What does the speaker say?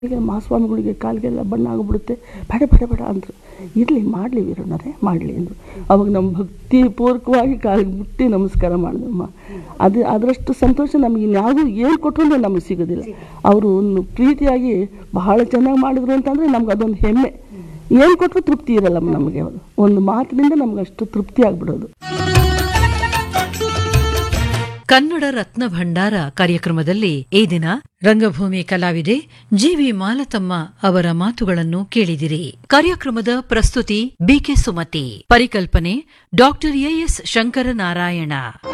ಈಗ ಮಹಾಸ್ವಾಮಿಗಳಿಗೆ ಕಾಲಿಗೆಲ್ಲ ಬಣ್ಣ ಆಗಿಬಿಡುತ್ತೆ ಬೇಡ ಬೇಡ ಬೇಡ ಅಂದರು ಇರಲಿ ಮಾಡಲಿ ವೀರಣ್ಣರೇ ಮಾಡಲಿ ಅಂದರು ಅವಾಗ ನಮ್ಮ ಭಕ್ತಿ ಪೂರ್ವಕವಾಗಿ ಕಾಲಿಗೆ ಮುಟ್ಟಿ ನಮಸ್ಕಾರ ಮಾಡಿದಮ್ಮ ಅದು ಅದರಷ್ಟು ಸಂತೋಷ ನಮಗೆ ಇನ್ಯಾವುದು ಏನು ಕೊಟ್ಟರು ನಮಗೆ ಸಿಗೋದಿಲ್ಲ ಅವರು ಒಂದು ಪ್ರೀತಿಯಾಗಿ ಬಹಳ ಚೆನ್ನಾಗಿ ಮಾಡಿದ್ರು ಅಂತಂದರೆ ನಮ್ಗೆ ಅದೊಂದು ಹೆಮ್ಮೆ ಏನು ಕೊಟ್ಟರು ತೃಪ್ತಿ ಇರಲ್ಲ ನಮಗೆ ಅದು ಒಂದು ಮಾತಿನಿಂದ ನಮ್ಗೆ ಅಷ್ಟು ತೃಪ್ತಿ ಆಗ್ಬಿಡೋದು ಕನ್ನಡ ರತ್ನ ಭಂಡಾರ ಕಾರ್ಯಕ್ರಮದಲ್ಲಿ ಈ ದಿನ ರಂಗಭೂಮಿ ಕಲಾವಿದೆ ಜಿವಿ ಮಾಲತಮ್ಮ ಅವರ ಮಾತುಗಳನ್ನು ಕೇಳಿದಿರಿ ಕಾರ್ಯಕ್ರಮದ ಪ್ರಸ್ತುತಿ ಬಿಕೆ ಸುಮತಿ ಪರಿಕಲ್ಪನೆ ಡಾಕ್ಟರ್ ಎಎಸ್ ಶಂಕರನಾರಾಯಣ